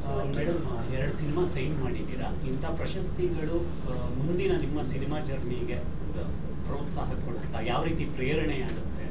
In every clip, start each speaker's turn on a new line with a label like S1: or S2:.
S1: madam ಎರಡು cinema sign ಮಾಡಿದ್ದೀರಾ ಇಂಥ ಪ್ರಶಸ್ತಿಗಳು ಆ, ಮುಂದಿನ ನಿಮ್ಮ ಸಿನಿಮಾ ಜರ್ನಿಗೆ ಪ್ರೋತ್ಸಾಹ ಕೊಡುತ್ತಾ ಯಾವ ರೀತಿ ಪ್ರೇರಣೆ ಆಗುತ್ತೆ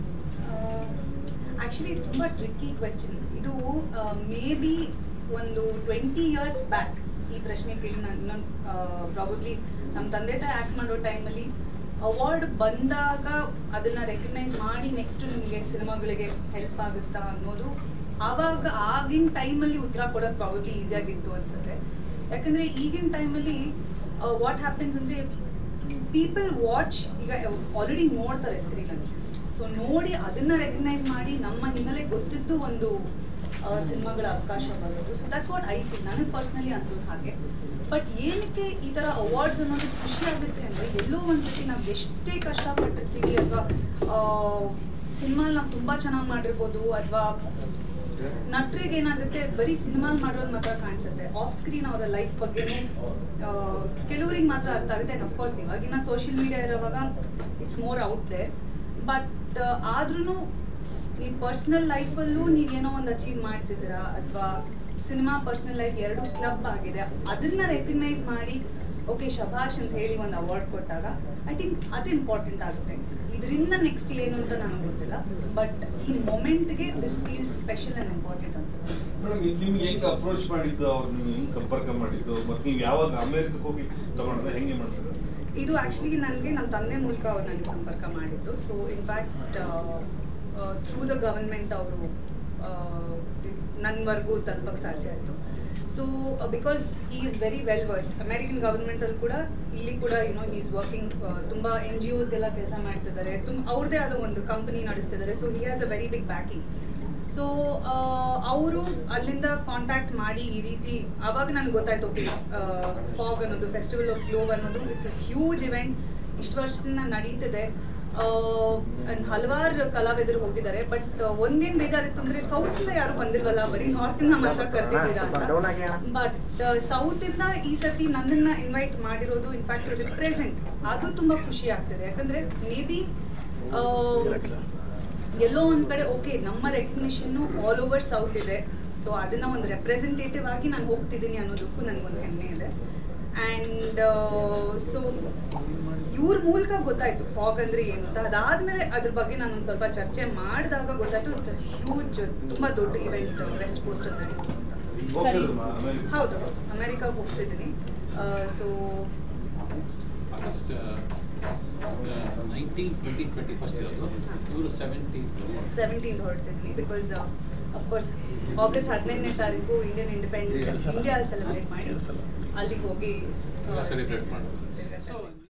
S2: ಆ್ಯಕ್ಚುಲಿ ತುಂಬ ಟ್ರಿಕ್ಕಿ ಕ್ವೆಶ್ಚನ್ ಇದು ಮೇ ಬಿ ಒಂದು ಟ್ವೆಂಟಿ ಇಯರ್ಸ್ ಬ್ಯಾಕ್ ಈ ಪ್ರಶ್ನೆ ಕೇಳಿ ನಾನು ನಾನು ಪ್ರಾಬಬ್ಲಿ ನಮ್ಮ ತಂದೆ ತಾಯಿ ಆ್ಯಕ್ಟ್ ಮಾಡೋ ಟೈಮಲ್ಲಿ ಅವಾರ್ಡ್ ಬಂದಾಗ ಅದನ್ನ ರೆಕಗ್ನೈಸ್ ಮಾಡಿ ನೆಕ್ಸ್ಟ್ ನಿಮಗೆ ಸಿನಿಮಾಗಳಿಗೆ ಹೆಲ್ಪ್ ಆಗುತ್ತಾ ಅನ್ನೋದು ಆವಾಗ ಆಗಿನ ಟೈಮಲ್ಲಿ ಉತ್ತರ ಕೊಡೋದು ಪ್ರಾಬಬ್ಲಿ ಈಸಿಯಾಗಿತ್ತು ಅನ್ಸುತ್ತೆ ಯಾಕಂದರೆ ಈಗಿನ ಟೈಮಲ್ಲಿ ವಾಟ್ ಹ್ಯಾಪನ್ಸ್ ಅಂದರೆ ಪೀಪಲ್ ವಾಚ್ ಈಗ ಆಲ್ರೆಡಿ ನೋಡ್ತಾರೆ ಸ್ಕ್ರೀನಲ್ಲಿ ಸೊ ನೋಡಿ ಅದನ್ನ ರೆಕಗ್ನೈಸ್ ಮಾಡಿ ನಮ್ಮ ಹಿನ್ನೆಲೆ ಗೊತ್ತಿದ್ದು ಒಂದು ಸಿನಿಮಾಗಳ ಅವಕಾಶ ಬರೋದು so that's what I feel ನನಗೆ ಪರ್ಸ್ನಲಿ ಅನ್ಸೋದು ಹಾಗೆ ಬಟ್ ಏನಕ್ಕೆ ಈ ಥರ ಅವಾರ್ಡ್ಸ್ ಅನ್ನೋದು ಖುಷಿ ಆಗುತ್ತೆ ಅಂದರೆ ಎಲ್ಲೋ ಒಂದ್ಸತಿ ನಾವು ಎಷ್ಟೇ ಕಷ್ಟಪಟ್ಟಿರ್ತೀವಿ ಅಥವಾ ಸಿನಿಮಾ ನಾವು ತುಂಬ ಚೆನ್ನಾಗಿ ಮಾಡಿರ್ಬೋದು ಅಥವಾ ನಟರಿಗೆ ಏನಾಗುತ್ತೆ ಬರೀ ಸಿನಿಮಾ ಮಾಡೋದು ಮಾತ್ರ ಕಾಣಿಸುತ್ತೆ ಆಫ್ ಸ್ಕ್ರೀನ್ ಅವರ ಲೈಫ್ ಬಗ್ಗೆನೂ ಕೆಲವರಿಗೆ ಮಾತ್ರ ಅರ್ಥ ಆಗುತ್ತೆ ಆ್ಯಂಡ್ ಅಫ್ಕೋರ್ಸ್ ಇವಾಗಿನ ಸೋಷಿಯಲ್ ಮೀಡಿಯಾ ಇರೋವಾಗ it's more out there but ಆದ್ರೂ ನೀವು ಪರ್ಸ್ನಲ್ ಲೈಫಲ್ಲೂ ನೀವೇನೋ ಒಂದು ಅಚೀವ್ ಮಾಡ್ತಿದ್ದೀರಾ ಅಥವಾ ಸಿನಿಮಾ ಪರ್ಸ್ನಲ್ ಲೈಫ್ ಎರಡು ಕ್ಲಬ್ ಆಗಿದೆ ಅದನ್ನ ರೆಕಗ್ನೈಸ್ ಮಾಡಿ ಓಕೆ ಶಭಾಷ್ ಅಂತ ಹೇಳಿ ಒಂದು ಅವಾರ್ಡ್ ಕೊಟ್ಟಾಗ ಐ ಥಿಂಕ್ ಅದು ಇಂಪಾರ್ಟೆಂಟ್ ಆಗುತ್ತೆ ಇದರಿಂದ ನೆಕ್ಸ್ಟ್ ಏನು ಅಂತ ನನಗೆ ಗೊತ್ತಿಲ್ಲ ಬಟ್ ಈ ಮೊಮೆಂಟ್ಗೆ this feels special and important ಅನ್ಸುತ್ತೆ
S3: ಮೇಡಮ್ ನಿಮ್ಗೆ ಹೆಂಗ್ ಅಪ್ರೋಚ್ ಮಾಡಿದ್ದು ಅವ್ರು ನೀವು ಹೆಂಗ್ ಸಂಪರ್ಕ ಮಾಡಿದ್ದು ಮತ್ತೆ ನೀವು ಯಾವಾಗ ಅಮೆರಿಕಕ್ಕೆ ಹೋಗಿ ತಗೊಂಡ್ರೆ ಹೆಂಗೆ ಮಾಡ್ತಾರೆ
S2: ಇದು ಆ್ಯಕ್ಚುಲಿ ನನಗೆ ನಮ್ಮ ತಂದೆ ಮೂಲಕ ಅವ್ರು ನನಗೆ ಸಂಪರ್ಕ ಮಾಡಿದ್ದು so in fact through the government ಅವರು ನನ್ನವರೆಗೂ ತಲುಪಕ್ಕೆ ಸಾಧ್ಯ ಆಯಿತು so because he is very well versed American ಗವರ್ಮೆಂಟಲ್ಲಿ ಕೂಡ ಇಲ್ಲಿ ಕೂಡ ಯುನೋ ಹಿ ಈಸ್ ವರ್ಕಿಂಗ್ ತುಂಬ ಎನ್ ಜಿ ಒಸ್ಗೆಲ್ಲ ಕೆಲಸ ಮಾಡ್ತಿದ್ದಾರೆ ತುಂಬ ಅವ್ರದ್ದೇ ಆದ ಒಂದು ಕಂಪನಿ ನಡೆಸ್ತಿದ್ದಾರೆ so he has a very big backing so ಅವರು ಅಲ್ಲಿಂದ ಕಾಂಟ್ಯಾಕ್ಟ್ ಮಾಡಿ ಈ ರೀತಿ ಆವಾಗ ನನಗೆ ಗೊತ್ತಾಯ್ತು ಓಕೆ ಫಾಗ್ ಅನ್ನೋದು ಫೆಸ್ಟಿವಲ್ ಆಫ್ ಗ್ಲೋವ್ ಅನ್ನೋದು ಇಟ್ಸ್ ಅ ಹ್ಯೂಜ್ ಇವೆಂಟ್ ಇಷ್ಟು ವರ್ಷದಿಂದ ನಡೀತಿದೆ ಹಲವಾರು ಕಲಾವಿದರು ಹೋಗಿದ್ದಾರೆ ಬಟ್ ಒಂದೇನು ಬೇಜಾರಿತ್ತು ಅಂದ್ರೆ ಸೌತ್ ಇಂದ ಯಾರು ಬಂದಿಲ್ವಲ್ಲ ಬರೀ ನಾರ್ತ್ ಇಂದ ಮಾತ್ರ ಕರೆದಿದ್ದೀರಾ ಅಂತ ಬಟ್ ಸೌತ್ ಇಂದ ಈ ಸತಿ ನನ್ನನ್ನ ಇನ್ವೈಟ್ ಮಾಡಿರೋದು ಇನ್ಫ್ಯಾಕ್ಟ್ ರಿಪ್ರೆಸೆಂಟ್ ಅದು ತುಂಬಾ ಖುಷಿ ಆಗ್ತಿದೆ ಯಾಕಂದ್ರೆ ಮೇ ಬಿ ಎಲ್ಲೋ ಒಂದ್ ಕಡೆ ಓಕೆ ನಮ್ಮ ರೆಕಗ್ನಿಷನ್ ಆಲ್ ಓವರ್ ಸೌತ್ ಇದೆ ಸೊ ಅದನ್ನ ಒಂದು ರೆಪ್ರೆಸೆಂಟೇಟಿವ್ ಆಗಿ ನಾನು ಹೋಗ್ತಿದ್ದೀನಿ ಅನ್ನೋದಕ್ಕೂ ನನಗೊಂದು ಹೆಮ್ಮೆ ಇದೆ ಆ್ಯಂಡ್ ಸೊ ಇವ್ರ ಮೂಲಕ ಗೊತ್ತಾಯ್ತು ಫಾಗ್ ಅಂದ್ರೆ ಏನು ಅಂತ ಅದಾದ್ಮೇಲೆ ಅದ್ರ ಬಗ್ಗೆ ನಾನು ಒಂದು ಸ್ವಲ್ಪ ಚರ್ಚೆ ಮಾಡಿದಾಗ ಗೊತ್ತಾಯ್ತು ಇಟ್ಸ್ ಹ್ಯೂಜ್ ತುಂಬಾ ದೊಡ್ಡ ಇವೆಂಟ್ ವೆಸ್ಟ್ ಕೋಸ್ಟ್ ಅಲ್ಲಿ
S3: ಹೋಗ್ತಿದ್ರಮ್ಮ ಅಮೆರಿಕ
S2: ಹೌದು ಅಮೆರಿಕಾಗೆ ಹೋಗ್ತಿದ್ದೀನಿ so
S4: August nineteen twenty twenty first ಇರೋದು ಇವರು ಸೆವೆಂಟೀನ್
S2: ಸೆವೆಂಟೀನ್ ಹೊರಡ್ತಿದ್ದೀನಿ ಬಿಕಾಸ್ ಅಫ್ಕೋರ್ಸ್ ಆಗಸ್ಟ್ ಹದಿನೈದನೇ ತಾರೀಕು ಇಂಡಿಯನ್ ಇಂಡಿಪೆಂಡೆನ್ಸ್ ಇಂಡಿಯಾ ಸೆಲೆಬ್ರೇಟ್ ಮಾಡಿ ಅಲ್ಲಿಗೆ ಹೋಗಿ
S4: ಸೆಲೆಬ್ರೇಟ್ ಮಾಡ್ತಾರೆ ಸೊ